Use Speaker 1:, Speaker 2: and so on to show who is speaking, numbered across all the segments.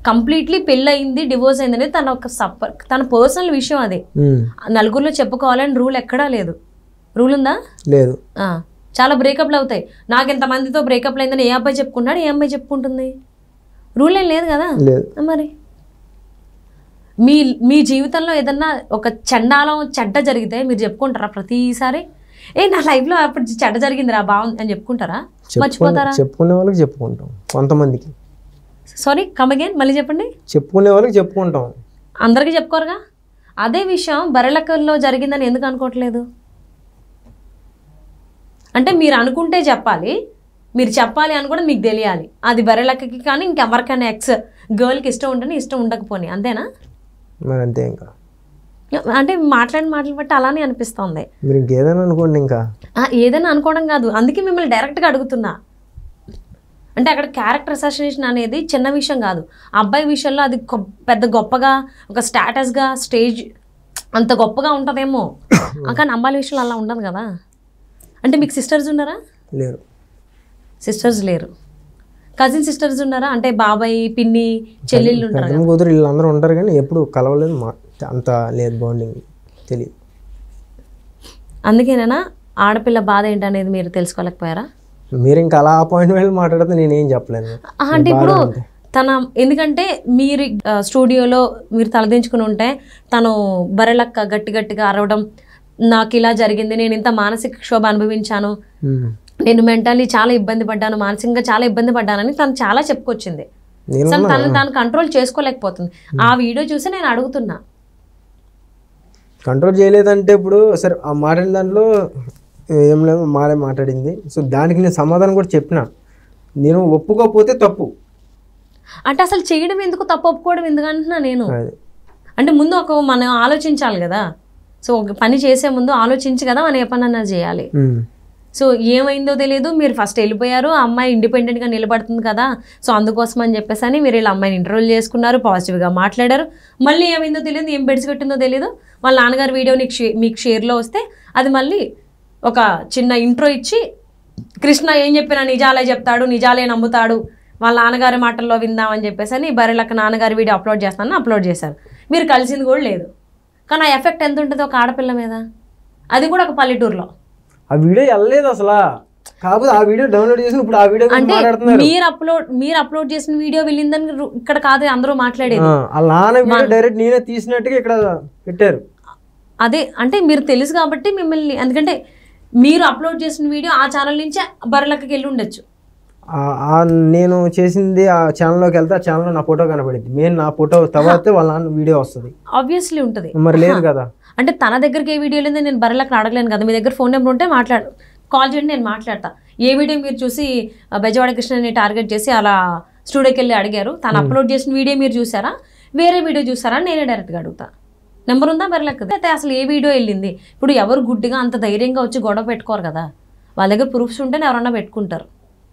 Speaker 1: Completely పెళ్ళి అయింది divorce అయింది అనేది తన ఒక సపర్ తన పర్సనల్ విషయం అది
Speaker 2: ఉమ్,
Speaker 1: నలుగురిలో చెప్పుకోవాలని రూల్ ఎక్కడా లేదు రూల్ ఉందా
Speaker 2: లేదు
Speaker 1: ఆ, చాలా బ్రేకప్లు అవుతాయి నాకు ఇంతమందితో బ్రేకప్లు అయిందని ఏ అబ్బాయి చెప్పుకున్నాడు ఏ అమ్మాయి చెప్పుకుంటుంది రూల్ ఏం లేదు కదా
Speaker 2: లేదు
Speaker 1: మరి మీ మీ జీవితంలో ఏదన్నా ఒక చండాలం చెడ్డ జరిగితే మీరు చెప్పుకుంటారా ప్రతిసారి ఏ నా లైఫ్లో అప్పుడు చెడ్డ జరిగింది రా బాగుంది అని చెప్పుకుంటారా
Speaker 2: చెప్పుకునే
Speaker 1: మర్చిపోతారా
Speaker 2: చెప్పుకునే వాళ్ళకి చెప్పుకుంటాం కొంతమందికి
Speaker 1: సారీ కమ్ అగైన్ మళ్ళీ చెప్పండి
Speaker 2: చెప్పుకునే వాళ్ళకి చెప్పుకుంటాం
Speaker 1: అందరికీ చెప్పుకోరుగా అదే విషయం బర్రెలక్కల్లో జరిగిందని ఎందుకు అనుకోవట్లేదు అంటే మీరు అనుకుంటే చెప్పాలి మీరు చెప్పాలి అని కూడా మీకు తెలియాలి అది బర్రెలక్కకి కానీ ఇంకెవరికైనా ఎక్స్ గర్ల్కి ఇష్టం ఉండని ఇష్టం ఉండకపోని అంతేనా
Speaker 2: మరి అంతే ఇంకా
Speaker 1: అంటే మాట్లాడిన మాటలు బట్టి అలానే అనిపిస్తోంది
Speaker 2: మీరు ఇంకేదైనా అనుకోండి ఇంకా
Speaker 1: ఆ, ఏదైనా అనుకోవడం కాదు అందుకే మిమ్మల్ని డైరెక్ట్గా అడుగుతున్నా అంటే అక్కడ క్యారెక్టర్ అసాసినేషన్ అనేది చిన్న విషయం కాదు అబ్బాయి విషయంలో అది గొప్ప- పెద్ద గొప్పగా ఒక స్టేటస్గా స్టేజ్ అంత గొప్పగా ఉంటుందేమో కానీ అమ్మాయిల విషయంలో అలా ఉండదు కదా అంటే మీకు సిస్టర్స్ ఉన్నారా
Speaker 2: లేరు
Speaker 1: సిస్టర్స్ లేరు కజిన్ సిస్టర్స్ ఉన్నారా అంటే బాబాయ్ పిన్ని చెల్లెళ్ళు ఉంటారు
Speaker 2: పెద్దమ్మ కూతురు వీళ్ళందరూ ఉంటారు కానీ ఎప్పుడు కలవలేదు మా అంత లేదు బాండింగ్ తెలియదు
Speaker 1: అందుకేనా ఆడపిల్ల బాధ ఏంటనేది మీరు తెలుసుకోలేకపోయారా
Speaker 2: మీరు ఇంకా అలా ఆ పాయింట్ వెళ్ళి మాట్లాడితే నేనేం చెప్పలేను
Speaker 1: ఆ, అంటే ఇప్పుడు తన ఎందుకంటే మీరు ఆ, స్టూడియోలో మీరు తలదించుకుని ఉంటే తను బరెలక్క గట్టి గట్టిగా అరవడం నాకు ఇలా జరిగింది నేను ఇంత మానసిక క్షోభ అనుభవించాను
Speaker 2: ఉమ్.
Speaker 1: నేను మెంటల్లీ చాలా ఇబ్బంది పడ్డాను మానసికంగా చాలా ఇబ్బంది పడ్డానని తను చాలా చెప్పుకొచ్చింది
Speaker 2: నేను
Speaker 1: తను తను తాను కంట్రోల్ చేసుకోలేకపోతుంది ఆ వీడియో చూసి నేను అడుగుతున్నా
Speaker 2: కంట్రోల్ చేయలేదంటే ఇప్పుడు సరే ఆ మాట్లాడిన దాంట్లో ఏం లేదు మాడే మాట్లాడింది సో దానికి నేను సమాధానం కూడా చెప్పిన నేను ఒప్పుకోకపోతే తప్పు
Speaker 1: అంటే అసలు చేయడం ఎందుకు తప్పు ఒప్పుకోవడం ఎందుకు అంటున్నా నేను
Speaker 2: అది
Speaker 1: అంటే ముందు ఒక మనం ఆలోచించాలి కదా సో ఒక పని చేసే ముందు ఆలోచించి కదా మనం ఏ పని అన్నా చేయాలి
Speaker 2: ఉమ్.
Speaker 1: సో ఏమైందో తెలియదు మీరు ఫస్ట్ వెళ్ళిపోయారు ఆ అమ్మాయి ఇండిపెండెంట్గా నిలబడుతుంది కదా సో అందుకోసం అని చెప్పేసి అని మీరు ఇలా అమ్మాయిని ఇంటర్వ్యూ చేసుకున్నారు పాజిటివ్గా మాట్లాడారు మళ్ళీ ఏమైందో తెలియదు ఏం బెడిసి పెట్టిందో తెలియదు వాళ్ళ నాన్నగారి వీడియో నీకు షే మీకు షేర్లో వస్తే అది మళ్ళీ ఒక చిన్న ఇంట్రో ఇచ్చి కృష్ణ ఏం చెప్పినా నిజాలే చెప్తాడు నిజాలే నమ్ముతాడు వాళ్ళ నాన్నగారి మాటల్లో విందామని చెప్పేసి అని బర్రెలక్క నాన్నగారి వీడియో అప్లోడ్ చేస్తానని అప్లోడ్ చేశారు మీరు కలిసింది కూడా లేదు కానీ ఆ ఎఫెక్ట్ ఎంత ఉంటుంది ఒక ఆడపిల్ల మీద అది కూడా ఒక పల్లెటూరులో
Speaker 2: ఆ వీడియో వెళ్ళలేదు అసలు కాకపోతే ఆ వీడియో డౌన్లోడ్ చేసి ఇప్పుడు ఆ వీడియో గురించి
Speaker 1: అంటే
Speaker 2: మాట్లాడుతున్నారు
Speaker 1: మీరు అప్లోడ్ మీరు అప్లోడ్ చేసిన వీడియో వెళ్ళిందని రు- ఇక్కడ కాదు అందరూ మాట్లాడేది
Speaker 2: ఆ, వాళ్ళ నాన్న వీడియో డైరెక్ట్ నేనే తీసినట్టుగా ఇక్కడ పెట్టారు
Speaker 1: అదే అంటే మీరు తెలుసు కాబట్టి మిమ్మల్ని ఎందుకంటే మీరు అప్లోడ్ చేసిన వీడియో ఆ ఛానల్ నుంచే బర్రెలక్కకి వెళ్ళి ఉండొచ్చు
Speaker 2: ఆ- ఆ నేను చేసింది ఆ ఛానల్లోకి వెళ్తే ఆ ఛానల్లో నా ఫోటో కనపడింది మెయిన్ నా ఫోటో తర్వాత వాళ్ళ నాన్న వీడియో వస్తుంది
Speaker 1: ఆబ్వియస్లీ ఉంటుంది
Speaker 2: మరి లేదు కదా
Speaker 1: అంటే తన దగ్గరికి ఏ వీడియో లేదు నేను బర్రెలక్కని అడగలేను కదా మీ దగ్గర ఫోన్ నెంబర్ ఉంటే మాట్లాడు కాల్ చేయండి నేను మాట్లాడతా ఏ వీడియో మీరు చూసి ఆ, బెజవాడ కృష్ణని టార్గెట్ చేసి అలా స్టూడియోకి వెళ్ళి అడిగారు తను అప్లోడ్ చేసిన వీడియో మీరు చూసారా వేరే వీడియో చూసారా అని నేనే డైరెక్ట్గా అడుగుతా నెంబర్ ఉందా బర్రెలక్కది అయితే అసలు ఏ వీడియో వెళ్ళింది ఇప్పుడు ఎవరు గుడ్డిగా అంత ధైర్యంగా వచ్చి గొడవ పెట్టుకోరు కదా వాళ్ళ దగ్గర ప్రూఫ్స్ ఉంటేనే ఎవరన్నా పెట్టుకుంటారు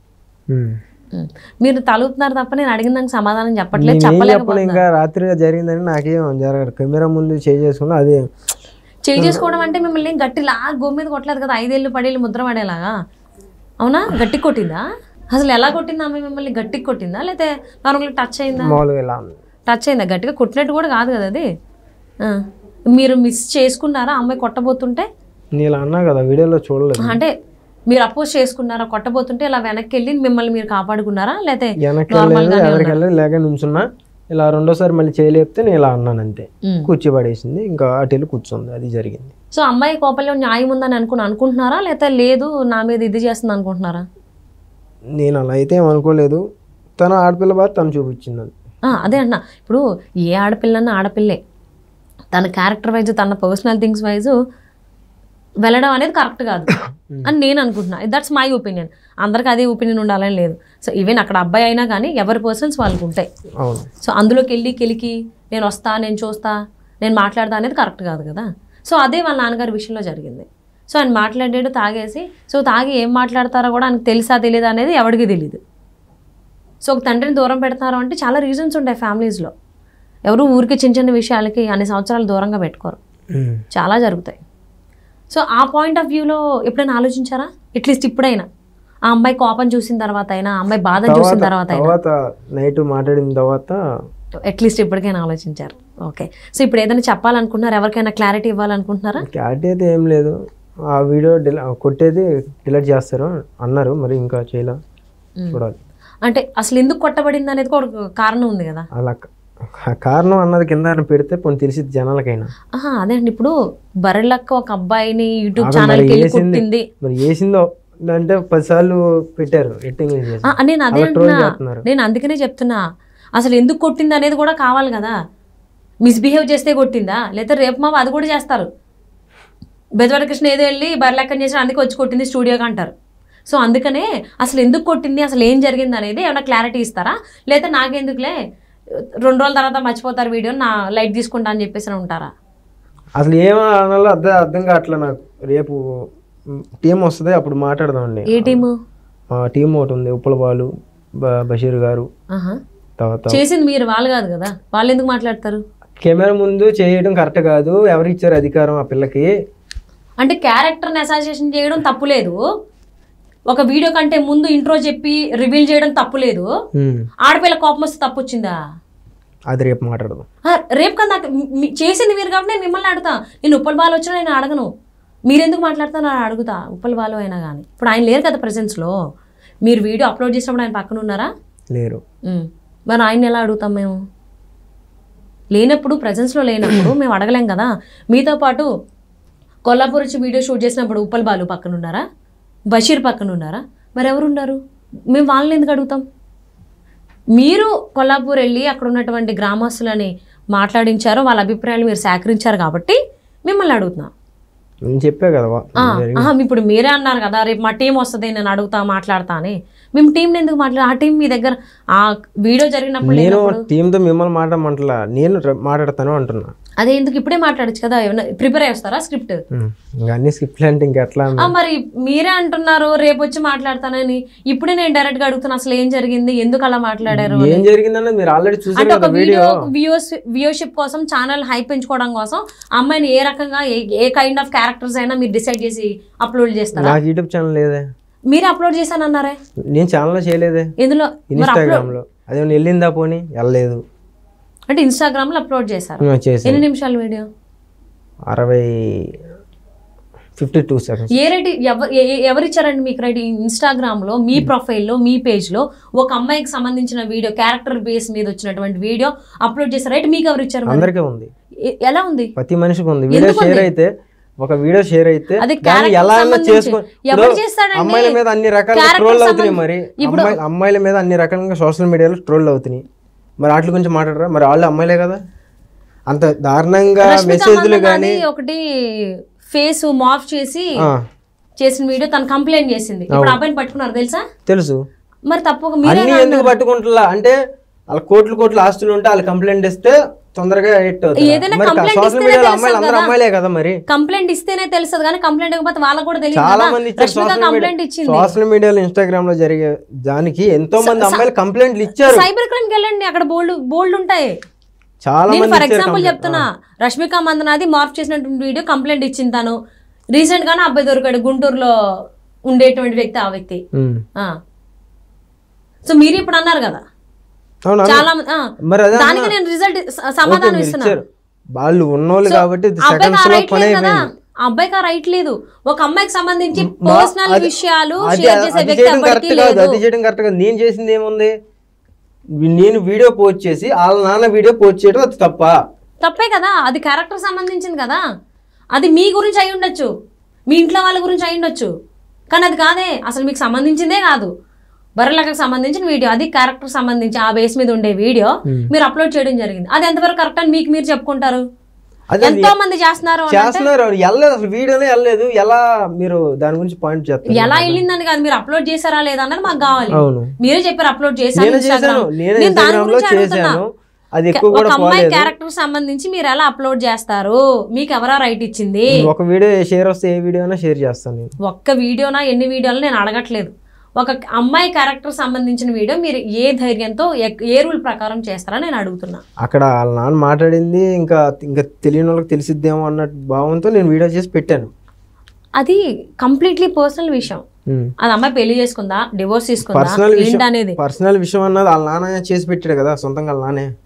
Speaker 2: ఉమ్.
Speaker 1: ఉం. మీరు తలుపుతున్నారు తప్ప నేను అడిగిన దానికి సమాధానం చెప్పట్లేదు
Speaker 2: నేనేం చెప్పను
Speaker 1: చెప్పలేకపోతున్నా
Speaker 2: ఇంకా రాత్రి జరిగిందని నాకేం జరగదు కెమెరా ముందు చేయి చేసుకున్నా అదే
Speaker 1: చేయి చేసుకోవడం అంటే మిమ్మల్ని గట్టి లా గో మీద కొట్టలేదు కదా ఐదేళ్ళు పడేళ్ళు ముద్ర పడేలాగా అవునా గట్టి కొట్టిందా అసలు ఎలా కొట్టిందా ఆమె మిమ్మల్ని గట్టికి కొట్టిందా లేకపోతే నార్మల్గా టచ్ అయిందా
Speaker 2: మామూలుగా ఇలా
Speaker 1: టచ్ అయిందా గట్టిగా కొట్టినట్టు కూడా కాదు కదా అది ఆ. మీరు మిస్ చేసుకున్నారా అమ్మాయి కొట్టబోతుంటే
Speaker 2: నేను ఇలా అన్నా కదా వీడియోలో చూడలేదు
Speaker 1: అంటే మీరు అపోజ్ చేసుకున్నారా కొట్టబోతుంటే ఇలా వెనక్కి వెళ్ళి మిమ్మల్ని మీరు కాపాడుకున్నారా లేకపోతే
Speaker 2: వెనక్కి వెళ్ళలేదు ఎవరికి వెళ్ళలేదు లేక నుంచున్నా ఇలా రెండోసారి మళ్ళీ చేయలేపితే నేను ఇలా అన్నాను అంతే
Speaker 1: ఉం.
Speaker 2: కూర్చోబడేసింది ఇంకా అటు వెళ్ళి కూర్చుంది అది జరిగింది
Speaker 1: సో అమ్మాయి కోపంలో న్యాయం ఉందని అనుకుని అనుకుంటున్నారా లేకపోతే లేదు నా మీద ఇది చేస్తుంది అనుకుంటున్నారా
Speaker 2: నేను అలా అయితే ఏం అనుకోలేదు తన ఆడపిల్ల బాధ తను చూపించింది అది
Speaker 1: ఆ, అదే అంటున్నా ఇప్పుడు ఏ ఆడపిల్లన్నా ఆడపిల్లే తన క్యారెక్టర్ వైజ్ తన పర్సనల్ థింగ్స్ వైజ్ వెళ్ళడం అనేది కరెక్ట్ కాదు అని నేను అనుకుంటున్నా దట్స్ మై ఒపీనియన్ అందరికి అదే ఒపీనియన్ ఉండాలని లేదు సో ఈవెన్ అక్కడ అబ్బాయి అయినా కానీ ఎవరి పర్సన్స్ వాళ్ళకు ఉంటాయి
Speaker 2: అవును
Speaker 1: సో అందులోకి వెళ్ళి కెలికి నేను వస్తా నేను చూస్తా నేను మాట్లాడతా అనేది కరెక్ట్ కాదు కదా సో అదే వాళ్ళ నాన్నగారి విషయంలో జరిగింది సో ఆయన మాట్లాడాడు తాగేసి సో తాగి ఏం మాట్లాడతారో కూడా ఆయనకు తెలుసా తెలియదా అనేది ఎవరికి తెలియదు సో ఒక తండ్రిని దూరం పెడతారు అంటే చాలా రీజన్స్ ఉంటాయి ఫ్యామిలీస్లో ఎవరు ఊరికి చిన్న చిన్న విషయాలకి అన్ని సంవత్సరాలు దూరంగా పెట్టుకోరు
Speaker 2: ఉమ్.
Speaker 1: చాలా జరుగుతాయి సో ఆ పాయింట్ ఆఫ్ వ్యూలో ఎప్పుడైనా ఆలోచించారా అట్లీస్ట్ ఇప్పుడైనా ఆ అమ్మాయి కోపం చూసిన తర్వాత అయినా ఆ అమ్మాయి బాధ చూసిన తర్వాత అయినా
Speaker 2: తర్వాత నైట్ మాట్లాడిన తర్వాత
Speaker 1: అట్లీస్ట్ ఇప్పటికైనా ఆలోచించారు ఓకే సో ఇప్పుడు ఏదైనా చెప్పాలనుకుంటున్నారా ఎవరికైనా క్లారిటీ ఇవ్వాలనుకుంటున్నారా
Speaker 2: క్లారిటీ అయితే ఏం లేదు ఆ వీడియో డిల కొట్టేది డిలీట్ చేస్తారు అన్నారు మరి ఇంకా చేయలే చూడాలి
Speaker 1: అంటే అసలు ఎందుకు కొట్టబడింది అనేది కూడా ఒక కారణం ఉంది కదా
Speaker 2: అలా క- కారణం అన్నది కింద పెడితే పోనీ తెలిసింది జనాలకైనా
Speaker 1: ఆహా, అదే అండి ఇప్పుడు బర్రెలక్క ఒక అబ్బాయిని యూట్యూబ్
Speaker 2: ఆమె
Speaker 1: ఛానల్కి
Speaker 2: మరి
Speaker 1: వెళ్ళి
Speaker 2: వేసింది.
Speaker 1: కొట్టింది
Speaker 2: మరి వేసిందో అంటే పదిసార్లు పెట్టారు ఎట్టింగ్ చేసి
Speaker 1: ఆ, నేను అదే
Speaker 2: అలా troll
Speaker 1: అంటున్నా
Speaker 2: చేస్తున్నారు.
Speaker 1: నేను అందుకనే చెప్తున్నా అసలు ఎందుకు కొట్టింది అనేది కూడా కావాలి కదా మిస్బిహేవ్ చేస్తే కొట్టిందా లేదా రేపు మా అది కూడా చేస్తారు బెదవాడ కృష్ణ ఏదో వెళ్ళి బర్లెక్కని చేసి అందుకే వచ్చి కొట్టింది స్టూడియోకి అంటారు సో అందుకనే అసలు ఎందుకు కొట్టింది అసలు ఏం జరిగింది అనేది ఏమైనా క్లారిటీ ఇస్తారా లేదా నాకెందుకులే రెండు రోజుల తర్వాత మర్చిపోతారు వీడియో నా లైట్ తీసుకుంటా అని చెప్పేసి అని ఉంటారా
Speaker 2: అసలు ఏం అనాలో అర్థం అర్థం కావట్లే నాకు రేపు టీం వస్తుంది అప్పుడు మాట్లాడదామండి
Speaker 1: ఏ టీము
Speaker 2: మా టీం ఒకటి ఉంది ఉప్పల బాలు బ- బషీర్ గారు
Speaker 1: ఆహా.
Speaker 2: తర్వాత
Speaker 1: చేసింది మీరు వాళ్ళు కాదు కదా వాళ్ళు ఎందుకు మాట్లాడతారు
Speaker 2: కెమెరా ముందు చేయడం కరెక్ట్ కాదు ఎవరు ఇచ్చారు అధికారం ఆ పిల్లకి
Speaker 1: అంటే క్యారెక్టర్ని అసోసియేషన్ చేయడం తప్పులేదు ఒక వీడియో కంటే ముందు ఇంట్రో చెప్పి రివీల్ చేయడం తప్పులేదు
Speaker 2: ఉమ్,
Speaker 1: ఆడపిల్ల కోపం వస్తే తప్పు వచ్చిందా
Speaker 2: అది రేపు మాట్లాడదాం
Speaker 1: ఆ, రేపు కదా నాకు మీ- చేసింది మీరు కాబట్టి నేను మిమ్మల్ని అడుగుతా నేను ఉప్పల బాలు వచ్చినా నేను అడగను మీరెందుకు మాట్లాడతా నేను అడుగుతా ఉప్పల బాలు అయినా కానీ ఇప్పుడు ఆయన లేరు కదా ప్రెసెన్స్లో మీరు వీడియో అప్లోడ్ చేసినప్పుడు ఆయన పక్కన ఉన్నారా
Speaker 2: లేరు
Speaker 1: ఉమ్. మరి ఆయన ఎలా అడుగుతాం మేము లేనప్పుడు ప్రజెన్స్లో లేనప్పుడు మేము అడగలేం కదా మీతో పాటు కొల్లాపూర్ వచ్చి వీడియో షూట్ చేసినప్పుడు ఉప్పల్ బాలు పక్కన ఉన్నారా బషీర్ పక్కన ఉన్నారా మరి ఎవరున్నారు మేము వాళ్ళని ఎందుకు అడుగుతాం మీరు కొల్లాపూర్ వెళ్ళి అక్కడ ఉన్నటువంటి గ్రామస్తులని మాట్లాడించారు వాళ్ళ అభిప్రాయాలు మీరు సేకరించారు కాబట్టి మిమ్మల్ని అడుగుతున్నా
Speaker 2: నేను చెప్పా కదా వా-
Speaker 1: ఆ, ఆహా, ఇప్పుడు మీరే అన్నారు కదా రేపు మా టీం వస్తుంది నేను అడుగుతా మాట్లాడతా అని మేము టీంని ఎందుకు మాట్లాడ ఆ టీం మీ దగ్గర ఆ వీడియో జరిగినప్పుడు
Speaker 2: నేను
Speaker 1: లేనప్పుడు
Speaker 2: టీంతో మిమ్మల్ని మాట్లాడమంటలా నేను ర- మాట్లాడతాను అంటున్నా
Speaker 1: అదే ఎందుకు ఇప్పుడే మాట్లాడచ్చు కదా ఏమన్నా ప్రిపేర్ అయ్యి వస్తారా స్క్రిప్ట్
Speaker 2: ఉమ్, ఇంకా అన్ని స్క్రిప్ట్లు అంటే ఇంకెట్లా
Speaker 1: ఆ, మరి మీరే అంటున్నారు రేపు వచ్చి మాట్లాడతానని ఇప్పుడే నేను డైరెక్ట్ గా అడుగుతున్నా అసలు ఏం జరిగింది ఎందుకు అలా మాట్లాడారు
Speaker 2: ఏం జరిగిందన్నది మీరు ఆల్రెడీ చూసారు
Speaker 1: అంటే ఒక
Speaker 2: కదా వీడియో
Speaker 1: వీడియో వ్యూస్ వ్యూషిప్ కోసం ఛానల్ హై పెంచుకోవడం కోసం అమ్మాయిని ఏ రకంగా ఏ ఏ కైండ్ ఆఫ్ క్యారెక్టర్స్ అయినా మీరు డిసైడ్ చేసి అప్లోడ్ చేస్తారా
Speaker 2: నాకు యూట్యూబ్ ఛానల్ లేదే
Speaker 1: మీరు అప్లోడ్ చేశానన్నారే
Speaker 2: నేను ఛానల్ చేయలేదే
Speaker 1: ఇందులో మరి
Speaker 2: ఇన్స్టాగ్రామ్ లో అదేమన్నా వెళ్ళిందా పోనీ వెళ్ళలేదు
Speaker 1: అంటే ఇన్స్టాగ్రామ్ లో అప్లోడ్ చేశారు
Speaker 2: ఉమ్, చేశాను
Speaker 1: ఎన్ని నిమిషాల వీడియో
Speaker 2: అరవై ఫిఫ్టీ టూ సెకండ్స్
Speaker 1: ఏ రేటి ఎవ- ఏ- ఏ- ఎవరిచ్చారండి మీకు రైట్ ఇన్స్టాగ్రామ్ లో మీ ప్రొఫైల్లో మీ పేజ్ లో ఒక అమ్మాయికి సంబంధించిన వీడియో క్యారెక్టర్ బేస్ మీద వచ్చినటువంటి వీడియో అప్లోడ్ చేశారు రైట్ మీకు ఎవరు ఇచ్చారు మరి?
Speaker 2: అందరికీ ఉంది
Speaker 1: ఎ- ఎలా ఉంది
Speaker 2: ప్రతి మనిషికి ఉంది వీడియో
Speaker 1: ఎందుకు
Speaker 2: షేర్
Speaker 1: ఉంది?
Speaker 2: అయితే ఒక వీడియో షేర్ అయితే
Speaker 1: అది
Speaker 2: దాన్ని
Speaker 1: character
Speaker 2: ఎలా అయినా
Speaker 1: సంబంధించి.
Speaker 2: చేసుకొని
Speaker 1: ఎవరు
Speaker 2: ఇప్పుడు
Speaker 1: చేస్తాడండి?
Speaker 2: అమ్మాయిల మీద అన్ని రకాలుగా
Speaker 1: Character
Speaker 2: ట్రోల్ అవుతున్నాయి
Speaker 1: సంబంధం-
Speaker 2: మరి
Speaker 1: ఇప్పుడు-
Speaker 2: అమ్మాయి అమ్మాయిల మీద అన్ని రకాలుగా సోషల్ మీడియాలో ట్రోల్ అవుతున్నాయి మరి వాటి గురించి మాట్లాడరా మరి వాళ్ళు అమ్మాయిలే కదా అంత దారుణంగా
Speaker 1: రష్మిక
Speaker 2: మెసేజ్లు
Speaker 1: మందన్న
Speaker 2: కానీ
Speaker 1: అది ఒకటి ఫేస్ మాఫ్ చేసి చేసిన వీడియో తను కంప్లైంట్ చేసింది ఇప్పుడు ఆ అబ్బాయిని పట్టుకున్నారు తెలుసా
Speaker 2: తెలుసు
Speaker 1: మరి తప్పక మీరే
Speaker 2: అన్ని ఎందుకు పట్టుకుంటున్నా అంటే వాళ్ళ కోట్లు కోట్లు ఆస్తులు ఉంటే వాళ్ళు కంప్లైంట్ ఇస్తే తొందరగా హిట్
Speaker 1: ఏదైనా
Speaker 2: అవుతుంది మరి
Speaker 1: complaint
Speaker 2: సోషల్
Speaker 1: ఇస్తేనే
Speaker 2: మీడియాలో
Speaker 1: తెలుస్తుంది
Speaker 2: అమ్మాయిలు అందరూ
Speaker 1: కదా.
Speaker 2: అమ్మాయిలే కదా మరి
Speaker 1: కంప్లైంట్ ఇస్తేనే తెలుస్తుంది కానీ కంప్లైంట్ ఇవ్వకపోతే వాళ్ళకి కూడా తెలియదు
Speaker 2: చాలా
Speaker 1: కదా
Speaker 2: మంది ఇచ్చారు
Speaker 1: రష్మిక
Speaker 2: సోషల్
Speaker 1: కంప్లైంట్
Speaker 2: మీడియా
Speaker 1: ఇచ్చింది
Speaker 2: సోషల్ మీడియాలో ఇన్స్టాగ్రామ్ లో జరిగే దానికి ఎంతో మంది అమ్మాయిలు కంప్లైంట్లు ఇచ్చారు
Speaker 1: సైబర్ క్రైమ్ కి వెళ్ళండి అక్కడ బోల్డ్ బోల్డ్ ఉంటాయి
Speaker 2: చాలా
Speaker 1: నేను
Speaker 2: మంది
Speaker 1: ఫర్
Speaker 2: ఇచ్చారు
Speaker 1: ఎగ్జాంపుల్
Speaker 2: complaint.
Speaker 1: చెప్తున్నా రష్మిక మందనాది మార్ఫ్ చేసినటువంటి వీడియో కంప్లైంట్ ఇచ్చింది తను రీసెంట్ గానే అబ్బాయి దొరికాడు గుంటూరులో ఉండేటువంటి వ్యక్తి ఆ వ్యక్తి
Speaker 2: ఉమ్.
Speaker 1: సో మీరు ఇప్పుడు అన్నారు కదా
Speaker 2: అవునా
Speaker 1: చాలా మంది- ఆ.
Speaker 2: మరి అదే
Speaker 1: దానికి నేను రిజల్ట్ సమాధానం
Speaker 2: మీరు
Speaker 1: ఇస్తున్నా
Speaker 2: ఇచ్చారు వాళ్ళు ఉన్నోళ్ళు కాబట్టి
Speaker 1: ఆ అబ్బాయికి
Speaker 2: సెకండ్స్
Speaker 1: ఆ
Speaker 2: లో
Speaker 1: రైట్
Speaker 2: పని
Speaker 1: లేదు కదా
Speaker 2: అయిపోయింది
Speaker 1: ఆ అబ్బాయికి ఆ రైట్ లేదు ఒక అమ్మాయికి సంబంధించి
Speaker 2: మా-
Speaker 1: పర్సనల్
Speaker 2: అది-
Speaker 1: విషయాలు
Speaker 2: అది
Speaker 1: షేర్ చేసే
Speaker 2: అది
Speaker 1: వ్యక్తి
Speaker 2: చేయడం
Speaker 1: ఎవరికీ
Speaker 2: కరెక్ట్ కాదు
Speaker 1: లేదు
Speaker 2: అది చేయడం కరెక్ట్ కాదు నేను చేసింది ఏముంది నేను వీడియో పోస్ట్ చేసి వాళ్ళ నాన్న వీడియో పోస్ట్ చేయడం అది తప్ప
Speaker 1: తప్పే కదా అది క్యారెక్టర్ సంబంధించింది కదా అది మీ గురించి అయి ఉండొచ్చు మీ ఇంట్లో వాళ్ళ గురించి అయి ఉండొచ్చు కానీ అది కాదే అసలు మీకు సంబంధించిందే కాదు బర్రెలకు సంబంధించిన వీడియో అది క్యారెక్టర్ సంబంధించి ఆ బేస్ మీద ఉండే వీడియో మీరు అప్లోడ్ చేయడం జరిగింది అది ఎంతవరకు కరెక్ట్ అని మీకు మీరు చెప్పుకుంటారు
Speaker 2: అది అది
Speaker 1: ఎంతో మంది చేస్తున్నారు అని అంటే
Speaker 2: చేస్తున్నారు వాళ్ళు వెళ్ళలేదు అసలు వీడియోనే వెళ్ళలేదు ఎలా మీరు దాని గురించి పాయింట్ చేస్తారు
Speaker 1: ఎలా వెళ్ళిందని కాదు మీరు అప్లోడ్ చేశారా లేదా అన్నది మాకు కావాలి
Speaker 2: అవును
Speaker 1: మీరే చెప్పారు అప్లోడ్ చేశాను
Speaker 2: నేను చేశాను
Speaker 1: ఇన్స్టాగ్రామ్
Speaker 2: నేను
Speaker 1: నేను దాని
Speaker 2: ఇన్స్టాగ్రామ్ లో
Speaker 1: గురించి అడుగుతున్నా
Speaker 2: చేశాను అది ఎక్కువ
Speaker 1: ఒక
Speaker 2: కూడా
Speaker 1: అమ్మాయి
Speaker 2: పోలేదు
Speaker 1: క్యారెక్టర్ సంబంధించి మీరు ఎలా అప్లోడ్ చేస్తారు మీకు ఎవరా రైట్ ఇచ్చింది
Speaker 2: ఒక వీడియో షేర్ వస్తే ఏ వీడియో అయినా షేర్ చేస్తాను నేను
Speaker 1: ఒక్క వీడియోనా ఎన్ని వీడియోలు నేను అడగట్లేదు ఒక అమ్మాయి క్యారెక్టర్ సంబంధించిన వీడియో మీరు ఏ ధైర్యంతో ఎక్- ఏ రూల్ ప్రకారం చేస్తారని నేను అడుగుతున్నా
Speaker 2: అక్కడ వాళ్ళ నాన్న మాట్లాడింది ఇంకా ఇంకా తెలియని వాళ్ళకి తెలిసిద్దేమో అన్న భావంతో నేను వీడియో చేసి పెట్టాను
Speaker 1: అది కంప్లీట్లీ పర్సనల్ విషయం
Speaker 2: ఉమ్.
Speaker 1: అది అమ్మాయి పెళ్లి చేసుకుందా డివోర్స్ తీసుకుందా
Speaker 2: పర్సనల్
Speaker 1: ఏంటి
Speaker 2: విషయం
Speaker 1: అనేది
Speaker 2: పర్సనల్ విషయం అన్నది వాళ్ళ నాన్న చేసి పెట్టాడు కదా సొంతంగా వాళ్ళ నానే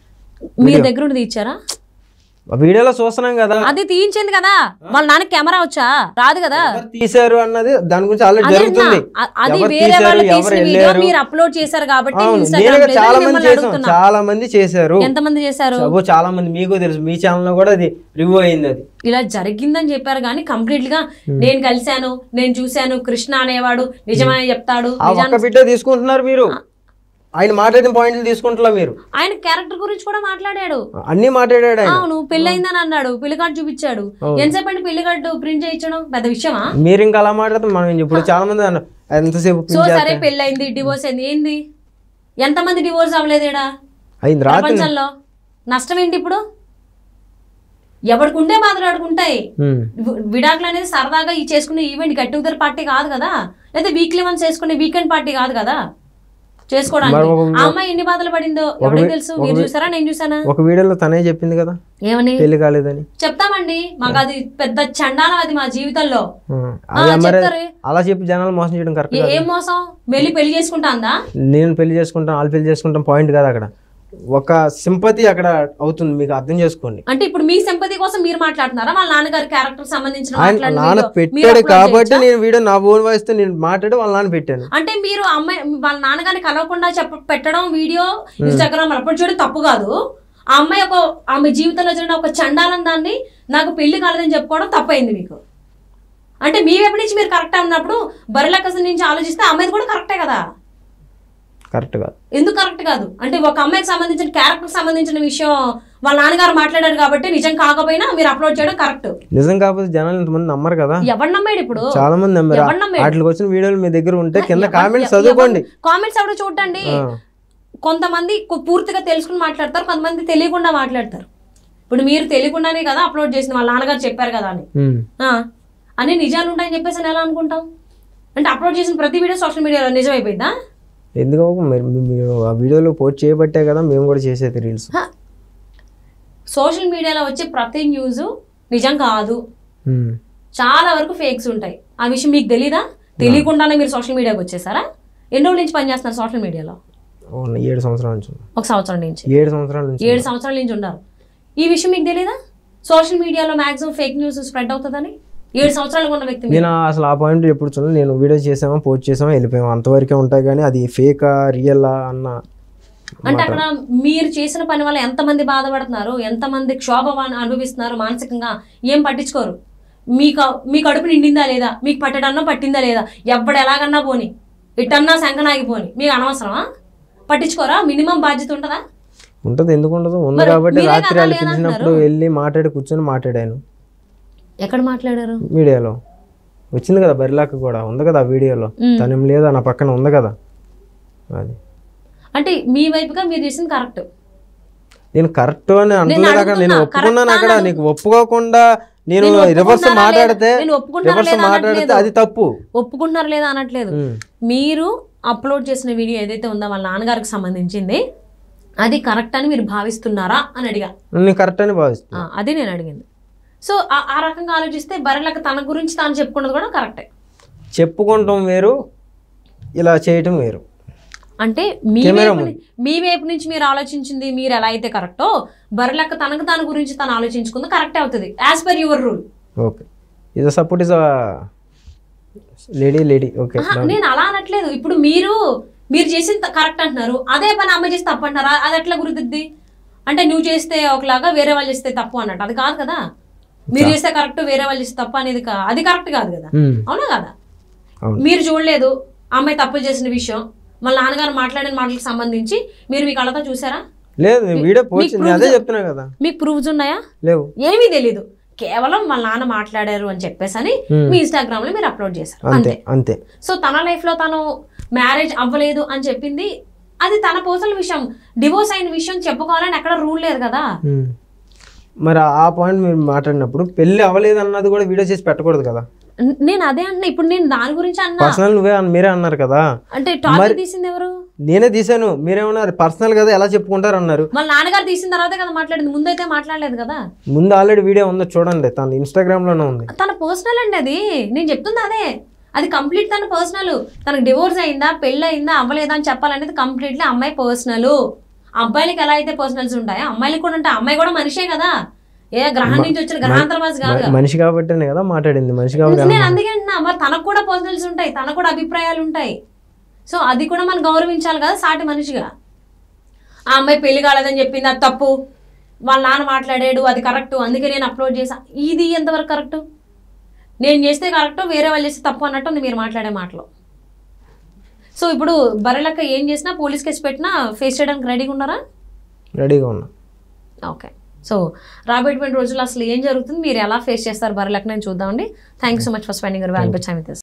Speaker 1: మీరు దగ్గర ఉండి తీయించారా
Speaker 2: ఆ వీడియోలో చూస్తున్నాం కదా
Speaker 1: అది తీయించింది కదా వాళ్ళ నాన్న కెమెరా వచ్చా రాదు కదా
Speaker 2: ఎవరు తీశారు అన్నది దాని గురించి ఆల్రెడీ
Speaker 1: అదే
Speaker 2: జరుగుతుంది
Speaker 1: అన్నా, అ- అది
Speaker 2: ఎవరు
Speaker 1: వేరే
Speaker 2: తీశారు,
Speaker 1: వాళ్ళు
Speaker 2: ఎవరు
Speaker 1: తీసిన వీడియో
Speaker 2: వెళ్ళారు?
Speaker 1: మీరు అప్లోడ్ చేశారు కాబట్టి
Speaker 2: అవును
Speaker 1: ఇన్స్టాగ్రామ్
Speaker 2: నేనే చాలా మంది
Speaker 1: మిమ్మల్ని
Speaker 2: చేసాం
Speaker 1: అడుగుతున్నా
Speaker 2: చాలా మంది చేశారు
Speaker 1: ఎంతమంది చేశారు
Speaker 2: అబ్బో చాలా మంది మీకు తెలుసు మీ ఛానల్ లో కూడా అది రివ్యూ అయింది అది
Speaker 1: ఇలా జరిగిందని చెప్పారు కానీ కంప్లీట్ గా నేను కలిశాను నేను చూశాను కృష్ణ అనేవాడు నిజమని చెప్తాడు
Speaker 2: ఆ
Speaker 1: నిజాన్ని
Speaker 2: ఒక్క బిడ్డ తీసుకుంటున్నారు మీరు ఆయన మాట్లాడిన పాయింట్లు తీసుకుంటున్నా మీరు
Speaker 1: ఆయన క్యారెక్టర్ గురించి కూడా మాట్లాడాడు
Speaker 2: అన్ని మాట్లాడాడు ఆయన
Speaker 1: అవును పెళ్ళయిందని అన్నాడు పెళ్లి కార్డు చూపించాడు ఎంతసేపు అంటే పెళ్లి కార్డు ప్రింట్ చేయించడం పెద్ద విషయమా
Speaker 2: మీరు ఇంకా అలా మాట్లాడితే మనం ఇప్పుడు చాలా మంది అన్నారు ఎంతసేపు
Speaker 1: సో సరే పెళ్ళయింది డివోర్స్ అయింది ఏంది ఎంతమంది డివోర్స్ అవ్వలేదేడా
Speaker 2: అయింది రాత్రి
Speaker 1: ప్రపంచంలో నష్టం ఏంటి ఇప్పుడు ఎవరికి ఉంటే మాట్లాడుకుంటాయి
Speaker 2: ఉమ్.
Speaker 1: విడాకులు అనేది సరదాగా ఈ చేసుకునే ఈవెంట్ గెట్ టుగెదర్ పార్టీ కాదు కదా లేదా వీక్లీ వన్స్ చేసుకునే వీకెండ్ పార్టీ కాదు కదా చేసుకోవడానికి
Speaker 2: మరి ఒక-
Speaker 1: ఆ అమ్మాయి ఎన్ని బాధలు పడిందో ఎవరికి తెలుసు మీరు చూసారా నేను చూసానా
Speaker 2: ఒక వీడియోలో తనే చెప్పింది కదా
Speaker 1: ఏమని
Speaker 2: పెళ్లి కాలేదని
Speaker 1: చెప్తామండి మాకు అది పెద్ద చండాలం అది మా జీవితంలో
Speaker 2: ఉమ్. అది మరి
Speaker 1: చెప్తారు
Speaker 2: అలా చెప్పి జనాలు మోసం చేయడం కరెక్ట్
Speaker 1: ఏ- ఏం మోసం మెల్లి పెళ్లి చేసుకుంటా అందా
Speaker 2: నేను పెళ్లి చేసుకుంటాం వాళ్ళు పెళ్లి చేసుకుంటాం పాయింట్ కాదు అక్కడ ఒక సింపతి అక్కడ అవుతుంది మీకు అర్థం చేసుకోండి
Speaker 1: అంటే ఇప్పుడు మీ సింపతి కోసం మీరు మాట్లాడుతున్నారా వాళ్ళ నాన్నగారి క్యారెక్టర్ సంబంధించిన
Speaker 2: ఆయన
Speaker 1: మాట్లాడిన
Speaker 2: నాన్న
Speaker 1: video మీరు
Speaker 2: పెట్టాడు
Speaker 1: upload
Speaker 2: కాబట్టి
Speaker 1: చేయొచ్చా?
Speaker 2: నేను వీడియో నా ఓన్ వాయిస్ తో నేను మాట్లాడి వాళ్ళ నాన్న పెట్టాను
Speaker 1: అంటే మీరు అమ్మాయి వాళ్ళ నాన్నగారిని కలవకుండా చెప్ప పెట్టడం వీడియో ఇన్స్టాగ్రామ్ అప్లోడ్ చేయడం తప్పు కాదు ఆ అమ్మాయి ఒక ఆమె జీవితంలో జరిగిన ఒక చండాలం దాన్ని నాకు పెళ్లి కాలేదని చెప్పుకోవడం తప్పైంది మీకు అంటే మీ వైపు నుంచి మీరు కరెక్ట్ అన్నప్పుడు బరిలకస నుంచి ఆలోచిస్తే ఆ అమ్మాయిది కూడా కరెక్టే కదా
Speaker 2: కరెక్ట్ కాదు
Speaker 1: ఎందుకు కరెక్ట్ కాదు అంటే ఒక అమ్మాయికి సంబంధించిన క్యారెక్టర్ సంబంధించిన విషయం వాళ్ళ నాన్నగారు మాట్లాడారు కాబట్టి నిజం కాకపోయినా మీరు అప్లోడ్ చేయడం కరెక్ట్
Speaker 2: నిజం కాకపోతే జనాలు ఇంతమంది నమ్మరు కదా
Speaker 1: ఎవరు నమ్మాడు ఇప్పుడు
Speaker 2: చాలా మంది నమ్మారు
Speaker 1: ఎవరు నమ్మాడు?
Speaker 2: వాటికి వచ్చిన వీడియోలు మీ దగ్గర ఉంటే కింద కామెంట్స్ చదువుకోండి
Speaker 1: కామెంట్స్ ఎవడో చూడండి
Speaker 2: ఆ.
Speaker 1: కొంతమంది కు- పూర్తిగా తెలుసుకుని మాట్లాడతారు కొంతమంది తెలియకుండా మాట్లాడతారు ఇప్పుడు మీరు తెలియకుండానే కదా అప్లోడ్ చేసిన వాళ్ళ నాన్నగారు చెప్పారు కదా అని
Speaker 2: ఉమ్.
Speaker 1: ఆ, అన్ని నిజాలు ఉంటాయని చెప్పేసి అని ఎలా అనుకుంటాం అంటే అప్లోడ్ చేసిన ప్రతి వీడియో సోషల్ మీడియాలో నిజం అయిపోయిందా
Speaker 2: ఎందుకు మీరు మీరు ఆ వీడియోలో పోస్ట్ చేయబట్టే కదా మేము కూడా చేసేది రీల్స్
Speaker 1: సోషల్ మీడియాలో వచ్చే ప్రతి న్యూస్ నిజం కాదు చాలా వరకు ఫేక్స్ ఉంటాయి ఆ విషయం మీకు తెలీదా తెలియకుండానే మీరు సోషల్ మీడియాకి వచ్చేసారా ఎన్ని రోజుల నుంచి పనిచేస్తున్నారు సోషల్ మీడియాలో
Speaker 2: ఏడు సంవత్సరాల నుంచి
Speaker 1: ఒక సంవత్సరం నుంచి
Speaker 2: ఏడు సంవత్సరాల నుంచి
Speaker 1: ఏడు సంవత్సరాల నుంచి ఉన్నారు ఈ విషయం మీకు తెలీదా సోషల్ మీడియాలో మాక్సిమం ఫేక్ న్యూస్ స్ప్రెడ్ అవుతుందని ఏడు సంవత్సరాలు ఉన్న వ్యక్తి మీరు.
Speaker 2: నేను అసలు ఆ పాయింట్ ఎప్పుడు చూడలేదు నేను వీడియో చేసామా పోస్ట్ చేసామా వెళ్ళిపోయాము అంతవరకే ఉంటాయి కానీ అది ఫేకా రియలా అన్న
Speaker 1: అంటే అక్కడ మీరు చేసిన పని వల్ల ఎంతమంది బాధపడుతున్నారు ఎంతమంది క్షోభ అను- అనుభవిస్తున్నారు మానసికంగా ఏం పట్టించుకోరు మీకు మీ కడుపు నిండిందా లేదా మీకు పట్టడన్నా పట్టిందా లేదా ఎవ్వడు ఎలాగన్నా పోని ఇటన్నా శంకనాగిపోని మీకు అనవసరమా పట్టించుకోరా మినిమం బాధ్యత ఉంటుందా
Speaker 2: ఉంటుంది ఎందుకు ఉండదు ఉంది
Speaker 1: మరి
Speaker 2: కాబట్టి
Speaker 1: మీరే
Speaker 2: రాత్రి
Speaker 1: కదా
Speaker 2: వాళ్ళు
Speaker 1: లేదంటున్నారు.
Speaker 2: పిలిచినప్పుడు వెళ్ళి మాట్లాడి కూర్చొని మాట్లాడాను
Speaker 1: ఎక్కడ మాట్లాడారు
Speaker 2: మీడియాలో వచ్చింది కదా బరిలాక కూడా ఉంది కదా ఆ వీడియోలో
Speaker 1: మ్.
Speaker 2: తనేం లేదా నా పక్కన ఉంది కదా అది
Speaker 1: అంటే మీ వైపుగా మీరు చేసింది కరెక్ట్
Speaker 2: నేను కరెక్ట్ అని అంటలేదు అక్కడ నేను
Speaker 1: అడుగుతున్నా,
Speaker 2: ఒప్పుకున్నాను
Speaker 1: correct
Speaker 2: అక్కడ
Speaker 1: అను.
Speaker 2: నీకు ఒప్పుకోకుండా నేను
Speaker 1: నేను
Speaker 2: రివర్స్
Speaker 1: ఒప్పుకుంటానా
Speaker 2: మాట్లాడితే
Speaker 1: లేదా- నేను ఒప్పుకుంటానా
Speaker 2: రివర్స్
Speaker 1: లేదా
Speaker 2: మాట్లాడితే
Speaker 1: అనట్లేదు.
Speaker 2: అది తప్పు
Speaker 1: ఒప్పుకుంటున్నారు లేదా అనట్లేదు
Speaker 2: మ్.
Speaker 1: మీరు అప్లోడ్ చేసిన వీడియో ఏదైతే ఉందో వాళ్ళ నాన్నగారికి సంబంధించింది అది కరెక్ట్ అని మీరు భావిస్తున్నారా అని అడిగా
Speaker 2: నేను కరెక్ట్ అని భావిస్తాను
Speaker 1: ఆ, అది నేను అడిగింది సో ఆ- ఆ రకంగా ఆలోచిస్తే బర్రెలకు తన గురించి తాను చెప్పుకున్నది కూడా కరెక్టే
Speaker 2: చెప్పుకుంటాం వేరు ఇలా చేయటం వేరు
Speaker 1: అంటే మీ
Speaker 2: కెమెరా
Speaker 1: వైపు ని- మీ వైపు నుంచి మీరు ఆలోచించింది మీరు ఎలా అయితే కరెక్టో బర్రెలక్క తనకు తన గురించి తను ఆలోచించుకుంది కరెక్టే అవుతుంది as per your rule
Speaker 2: okay ఇది support is lady lady okay
Speaker 1: నేను అలా అనట్లేదు ఇప్పుడు మీరు మీరు చేసింది కరెక్ట్ అంటున్నారు అదే పని అమ్మ చేస్తే తప్పు అంటారా అది ఎట్లా గుర్తుద్ది అంటే నువ్వు చేస్తే ఒకలాగా వేరే వాళ్ళు చేస్తే తప్పు అన్నట్టు అది కాదు కదా మీరు చేస్తే కరెక్ట్ వేరే వాళ్ళు చేస్తే తప్పు అనేది కా- అది కరెక్ట్ కాదు కదా అవునా కదా
Speaker 2: అవును.
Speaker 1: మీరు చూడలేదు అమ్మాయి తప్పులు చేసిన విషయం వాళ్ళ నాన్నగారు మాట్లాడిన మాటలకు సంబంధించి మీరు మీ కళ్ళతో చూసారా
Speaker 2: లేదు నేను వీడియో పోస్ట్
Speaker 1: మీకు
Speaker 2: నేను అదే
Speaker 1: proofs-
Speaker 2: చెప్తున్నా కదా
Speaker 1: మీకు ప్రూఫ్స్ ఉన్నాయా
Speaker 2: లేవు
Speaker 1: ఏమీ తెలీదు కేవలం వాళ్ళ నాన్న మాట్లాడారు అని చెప్పేసి అని మీ ఇన్స్టాగ్రామ్ లో మీరు అప్లోడ్ చేశారు
Speaker 2: అంతే
Speaker 1: అంతే
Speaker 2: అంతే
Speaker 1: సో తన లైఫ్ లో తను మ్యారేజ్ అవ్వలేదు అని చెప్పింది అది తన పర్సనల్ విషయం డివోర్స్ అయిన విషయం చెప్పుకోవాలని ఎక్కడ రూల్ లేదు కదా
Speaker 2: మ్మ్. మరి ఆ పాయింట్ మీరు మాట్లాడినప్పుడు పెళ్లి అవ్వలేదు అన్నది కూడా వీడియో చేసి పెట్టకూడదు కదా
Speaker 1: న- నేను అదే అన్నా ఇప్పుడు నేను దాని గురించి అన్నా
Speaker 2: పర్సనల్ నువ్వే అన్న- మీరే అన్నారు కదా
Speaker 1: అంటే టాపిక్ తీసింది ఎవరు
Speaker 2: నేనే తీసాను మీరేమన్నారు పర్సనల్ కదా ఎలా చెప్పుకుంటారు అన్నారు
Speaker 1: వాళ్ళ నాన్నగారు తీసిన తర్వాతే కదా మాట్లాడింది ముందైతే మాట్లాడలేదు కదా
Speaker 2: ముందు ఆల్రెడీ వీడియో ఉందో చూడండి తన ఇన్స్టాగ్రామ్ లోనే ఉంది
Speaker 1: తన పర్సనల్ అండి అది నేను చెప్తుంది అదే అది కంప్లీట్ తన పర్సనల్ తనకు డివోర్స్ అయిందా పెళ్ళి అయిందా అవ్వలేదా అని చెప్పాలనేది కంప్లీట్లీ అమ్మాయి పర్సనల్ అబ్బాయిలకి ఎలా అయితే పర్సనల్స్ ఉంటాయో అమ్మాయిలకి కూడా ఉంటాయి అమ్మాయి కూడా మనిషే కదా ఏ గ్రహం నుంచి వచ్చిన గ్రహాంతరవాసి కాదు
Speaker 2: మ- మనిషి కాబట్టినే కదా మాట్లాడింది మనిషి కాబట్టి
Speaker 1: నేను అందుకే అంటున్నా మరి తనకు కూడా పర్సనల్స్ ఉంటాయి తనకు కూడా అభిప్రాయాలు ఉంటాయి సో అది కూడా మనం గౌరవించాలి కదా సాటి మనిషిగా ఆ అమ్మాయి పెళ్లి కాలేదని చెప్పింది అది తప్పు వాళ్ళ నాన్న మాట్లాడాడు అది కరెక్ట్ అందుకే నేను అప్లోడ్ చేసా ఇది ఎంతవరకు కరెక్ట్ నేను చేస్తే కరెక్ట్ వేరే వాళ్ళు చేస్తే తప్పు అన్నట్టు ఉంది మీరు మాట్లాడే మాటలో సో ఇప్పుడు బర్రెలక్క ఏం చేసినా పోలీస్ కేసు పెట్టినా ఫేస్ చేయడానికి రెడీగా ఉన్నారా
Speaker 2: రెడీగా ఉన్నా
Speaker 1: ఓకే సో రాబోయేటువంటి రోజుల్లో అసలు ఏం జరుగుతుంది మీరు ఎలా ఫేస్ చేస్తారు బర్రెలక్క నేను చూద్దామండి thank you so much for spending your valuable time with